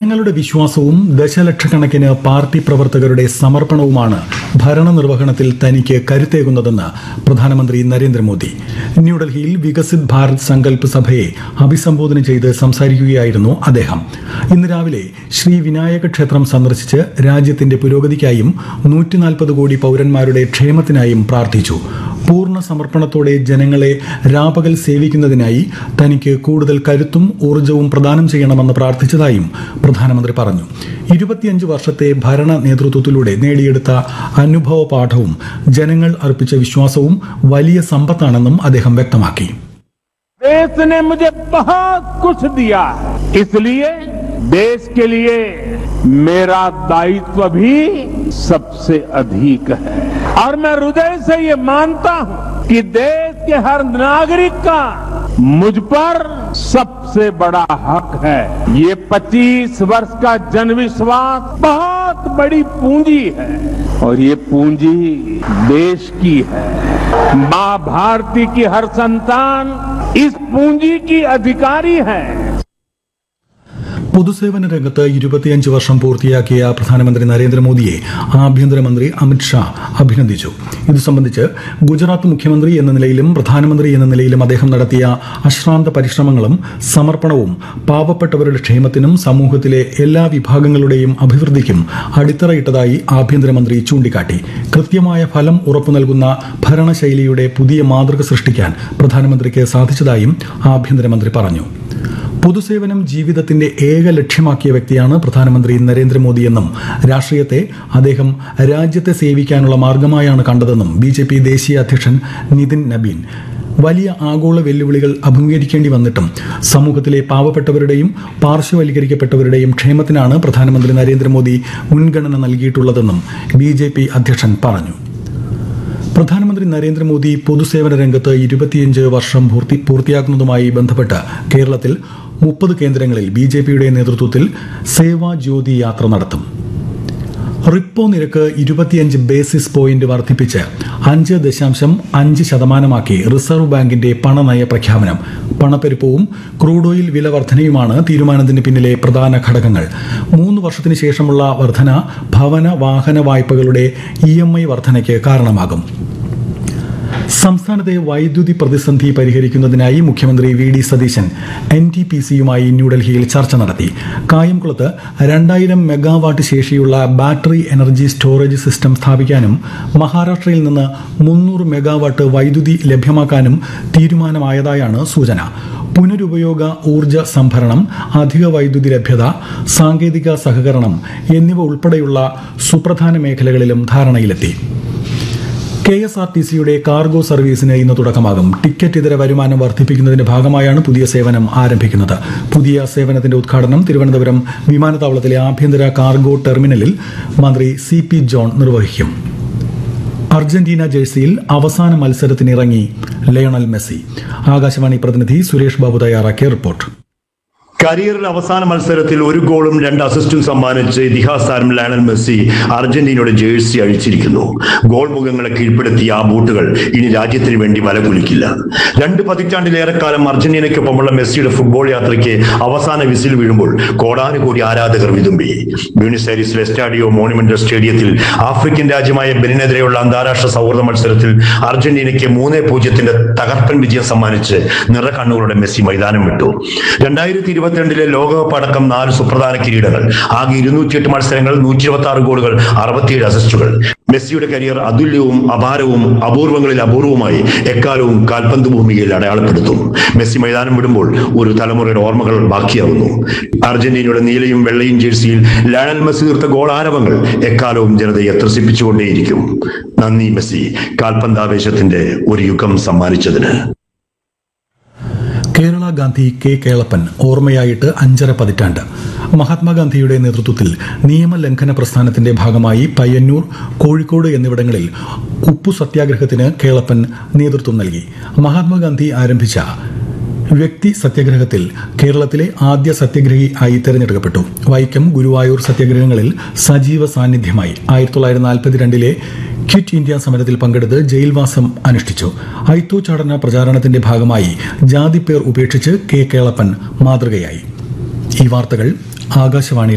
ജനങ്ങളുടെ വിശ്വാസവും ദശലക്ഷക്കണക്കിന് പാർട്ടി പ്രവർത്തകരുടെ സമർപ്പണവുമാണ് ഭരണനിർവഹണത്തിൽ തനിക്ക് കരുത്തേകുന്നതെന്ന് പ്രധാനമന്ത്രി നരേന്ദ്രമോദി ന്യൂഡൽഹിയിൽ വികസിത് ഭാരത് സങ്കല്പ് സഭയെ അഭിസംബോധന ചെയ്ത് സംസാരിക്കുകയായിരുന്നു അദ്ദേഹം ഇന്ന് രാവിലെ ശ്രീ വിനായക ക്ഷേത്രം സന്ദർശിച്ച് രാജ്യത്തിന്റെ പുരോഗതിക്കായും നൂറ്റിനാൽപ്പത് കോടി പൌരന്മാരുടെ ക്ഷേമത്തിനായും പ്രാർത്ഥിച്ചു പൂർണ്ണ സമർപ്പണത്തോടെ ജനങ്ങളെ രാപകൽ സേവിക്കുന്നതിനായി തനിക്ക് കൂടുതൽ കരുത്തും ഊർജവും പ്രദാനം ചെയ്യണമെന്ന് പ്രാർത്ഥിച്ചതായും പ്രധാനമന്ത്രി പറഞ്ഞു ഇരുപത്തിയഞ്ച് വർഷത്തെ ഭരണ നേതൃത്വത്തിലൂടെ നേടിയെടുത്ത അനുഭവ പാഠവും ജനങ്ങൾ അർപ്പിച്ച വിശ്വാസവും വലിയ സമ്പത്താണെന്നും അദ്ദേഹം വ്യക്തമാക്കി देश ने मुझे बहुत कुछ दिया है इसलिए देश के लिए मेरा दायित्व भी सबसे अधिक है और मैं हृदय से ये मानता हूं कि देश के हर नागरिक का मुझ पर सबसे बड़ा हक है ये 25 वर्ष का जन विश्वास बहुत बड़ी पूंजी है और ये पूंजी देश की है मां भारती की हर संतान इस पूंजी की अधिकारी है പൊതുസേവന രംഗത്ത് ഇരുപത്തിയഞ്ച് വർഷം പൂർത്തിയാക്കിയ പ്രധാനമന്ത്രി നരേന്ദ്രമോദിയെ ആഭ്യന്തരമന്ത്രി അമിത്ഷാ അഭിനന്ദിച്ചു ഇത് സംബന്ധിച്ച് ഗുജറാത്ത് മുഖ്യമന്ത്രി എന്ന നിലയിലും പ്രധാനമന്ത്രി എന്ന നിലയിലും അദ്ദേഹം നടത്തിയ അശ്രാന്ത പരിശ്രമങ്ങളും സമർപ്പണവും പാവപ്പെട്ടവരുടെ ക്ഷേമത്തിനും സമൂഹത്തിലെ എല്ലാ വിഭാഗങ്ങളുടെയും അഭിവൃദ്ധിക്കും അടിത്തറയിട്ടതായി ആഭ്യന്തരമന്ത്രി ചൂണ്ടിക്കാട്ടി കൃത്യമായ ഫലം ഉറപ്പു നൽകുന്ന ഭരണശൈലിയുടെ പുതിയ മാതൃക സൃഷ്ടിക്കാൻ പ്രധാനമന്ത്രിക്ക് സാധിച്ചതായും ആഭ്യന്തരമന്ത്രി പറഞ്ഞു പൊതുസേവനം ജീവിതത്തിന്റെ ഏക ലക്ഷ്യമാക്കിയ വ്യക്തിയാണ് പ്രധാനമന്ത്രി നരേന്ദ്രമോദിയെന്നും രാഷ്ട്രീയത്തെ അദ്ദേഹം രാജ്യത്തെ സേവിക്കാനുള്ള മാർഗമായാണ് കണ്ടതെന്നും ബി ജെ പി ദേശീയ അധ്യക്ഷൻ നിതിൻ നബീൻ വലിയ ആഗോള വെല്ലുവിളികൾ അഭിമുഖീകരിക്കേണ്ടി വന്നിട്ടും സമൂഹത്തിലെ പാവപ്പെട്ടവരുടെയും പാർശ്വവൽക്കരിക്കപ്പെട്ടവരുടെയും ക്ഷേമത്തിനാണ് പ്രധാനമന്ത്രി നരേന്ദ്രമോദി മുൻഗണന നൽകിയിട്ടുള്ളതെന്നും ബി ജെ പി അധ്യക്ഷൻ പറഞ്ഞു പ്രധാനമന്ത്രി നരേന്ദ്രമോദി പൊതുസേവന രംഗത്ത് ഇരുപത്തിയഞ്ച് വർഷം പൂർത്തി പൂർത്തിയാക്കുന്നതുമായി ബന്ധപ്പെട്ട് കേരളത്തിൽ മുപ്പത് കേന്ദ്രങ്ങളിൽ ബി ജെ പിയുടെ നേതൃത്വത്തിൽ സേവാ ജ്യോതി യാത്ര നടത്തും റിപ്പോ നിരക്ക് ഇരുപത്തിയഞ്ച് ബേസിസ് പോയിന്റ് വർദ്ധിപ്പിച്ച് അഞ്ച് ദശാംശം അഞ്ച് ശതമാനമാക്കി റിസർവ് ബാങ്കിന്റെ പണനയ പ്രഖ്യാപനം പണപ്പെരുപ്പവും ക്രൂഡ് ഓയിൽ വില വർധനയുമാണ് തീരുമാനത്തിന് പിന്നിലെ പ്രധാന ഘടകങ്ങൾ മൂന്ന് വർഷത്തിന് ശേഷമുള്ള വർധന ഭവന വാഹന വായ്പകളുടെ ഇ എം ഐ വർധനയ്ക്ക് കാരണമാകും സംസ്ഥാനത്തെ വൈദ്യുതി പ്രതിസന്ധി പരിഹരിക്കുന്നതിനായി മുഖ്യമന്ത്രി V D Satheesan N T P സിയുമായി ന്യൂഡൽഹിയിൽ ചർച്ച നടത്തി കായംകുളത്ത് രണ്ടായിരം മെഗാവാട്ട് ശേഷിയുള്ള ബാറ്ററി എനർജി സ്റ്റോറേജ് സിസ്റ്റം സ്ഥാപിക്കാനും മഹാരാഷ്ട്രയിൽ നിന്ന് മുന്നൂറ് മെഗാവാട്ട് വൈദ്യുതി ലഭ്യമാക്കാനും തീരുമാനമായതായാണ് സൂചന പുനരുപയോഗ ഊർജ സംഭരണം അധിക വൈദ്യുതി ലഭ്യത സാങ്കേതിക സഹകരണം എന്നിവ ഉൾപ്പെടെയുള്ള സുപ്രധാന മേഖലകളിലും ധാരണയിലെത്തി കെ എസ് ആർ ടി സിയുടെ കാർഗോ സർവീസിന് ഇന്ന് തുടക്കമാകും ടിക്കറ്റ് ഇതര വരുമാനം വർദ്ധിപ്പിക്കുന്നതിന്റെ ഭാഗമായാണ് പുതിയ സേവനം ആരംഭിക്കുന്നത് പുതിയ സേവനത്തിന്റെ ഉദ്ഘാടനം തിരുവനന്തപുരം വിമാനത്താവളത്തിലെ ആഭ്യന്തര കാർഗോ ടെർമിനലിൽ മന്ത്രി സി പി ജോൺ നിർവഹിക്കും അർജന്റീന ജേഴ്സിയിൽ അവസാന മത്സരത്തിനിറങ്ങി ലയണൽ മെസ്സി ആകാശവാണി പ്രതിനിധി സുരേഷ് ബാബു തയ്യാറാക്കിയ റിപ്പോർട്ട് കരിയറിൽ അവസാന മത്സരത്തിൽ ഒരു ഗോളും രണ്ട് അസിസ്റ്റും സമ്മാനിച്ച് ഇതിഹാസ താരം ലയണൽ മെസ്സി അർജന്റീനയുടെ ജേഴ്സി അഴിച്ചിരിക്കുന്നു ഗോൾ മുഖങ്ങളെ കീഴ്പ്പെടുത്തിയ ആ ബൂട്ടുകൾ ഇനി രാജ്യത്തിന് വേണ്ടി വലകുലിക്കില്ല രണ്ട് പതിറ്റാണ്ടിലേറെക്കാലം അർജന്റീനയ്ക്കൊപ്പമുള്ള മെസ്സിയുടെ ഫുട്ബോൾ യാത്രയ്ക്ക് അവസാന വിസിൽ വീഴുമ്പോൾ കോടാനുകോടി ആരാധകർ വിതുമ്പി ബ്യൂണിസ് ഐരിസിലെ സ്റ്റാഡിയോ മോണിമെന്റൽ സ്റ്റേഡിയത്തിൽ ആഫ്രിക്കൻ രാജ്യമായ ബെനിനെതിരെയുള്ള അന്താരാഷ്ട്ര സൗഹൃദ മത്സരത്തിൽ അർജന്റീനയ്ക്ക് മൂന്ന് പൂജ്യത്തിന്റെ തകർപ്പൻ വിജയം സമ്മാനിച്ച് നിറകണ്ണുകളുടെ മെസ്സി മൈതാനം വിട്ടു രണ്ടായിരത്തി ഇരുപത്തിരണ്ടിലെ ലോകകപ്പ് അടക്കം നാല് സുപ്രധാന കിരീടങ്ങൾ ആകെ ഇരുന്നൂറ്റിയെട്ട് മത്സരങ്ങൾ നൂറ്റി ഇരുപത്തി ആറ് ഗോളുകൾ അറുപത്തിയേഴ് അസിസ്റ്റുകൾ മെസ്സിയുടെ കരിയർ അതുല്യവും അപാരവും അപൂർവങ്ങളിൽ അപൂർവമായി എക്കാലവും കാൽപന്ത് ഭൂമികയിൽ അടയാളപ്പെടുത്തും മെസ്സി മൈതാനം വിടുമ്പോൾ ഒരു തലമുറയുടെ ഓർമ്മകൾ ബാക്കിയാവുന്നു അർജന്റീനയുടെ നീലയും വെള്ളയും ജേഴ്സിയിൽ ലയണൽ മെസ്സി തീർത്ത ഗോൾ ആരവങ്ങൾ എക്കാലവും ജനതയെ ത്രസിപ്പിച്ചുകൊണ്ടേയിരിക്കും നന്ദി മെസ്സി കാൽപന്താവേശത്തിന്റെ ഒരു യുഗം സമ്മാനിച്ചതിന് കേരള ഗാന്ധി കെ കേളപ്പൻ ഓർമ്മയായിട്ട് അഞ്ചര പതിറ്റാണ്ട് മഹാത്മാഗാന്ധിയുടെ നേതൃത്വത്തിൽ നിയമലംഘന പ്രസ്ഥാനത്തിന്റെ ഭാഗമായി പയ്യന്നൂർ കോഴിക്കോട് എന്നിവിടങ്ങളിൽ ഉപ്പു സത്യാഗ്രഹത്തിന് കേളപ്പൻ നേതൃത്വം നൽകി മഹാത്മാഗാന്ധി ആരംഭിച്ച വ്യക്തി സത്യാഗ്രഹത്തിൽ കേരളത്തിലെ ആദ്യ സത്യാഗ്രഹി ആയി തെരഞ്ഞെടുക്കപ്പെട്ടു വൈക്കം ഗുരുവായൂർ സത്യാഗ്രഹങ്ങളിൽ സജീവ സാന്നിധ്യമായി ആയിരത്തി തൊള്ളായിരത്തി നാൽപ്പത്തിരണ്ടിലെ ക്വിറ്റ് ഇന്ത്യ സമരത്തിൽ പങ്കെടുത്ത് ജയിൽവാസം അനുഷ്ഠിച്ചു ഐത്തോച്ചാടന പ്രചാരണത്തിന്റെ ഭാഗമായി ജാതിപ്പേർ ഉപേക്ഷിച്ച് കെ കേളപ്പൻ മാതൃകയായി ഈ വാർത്തകൾ ആകാശവാണി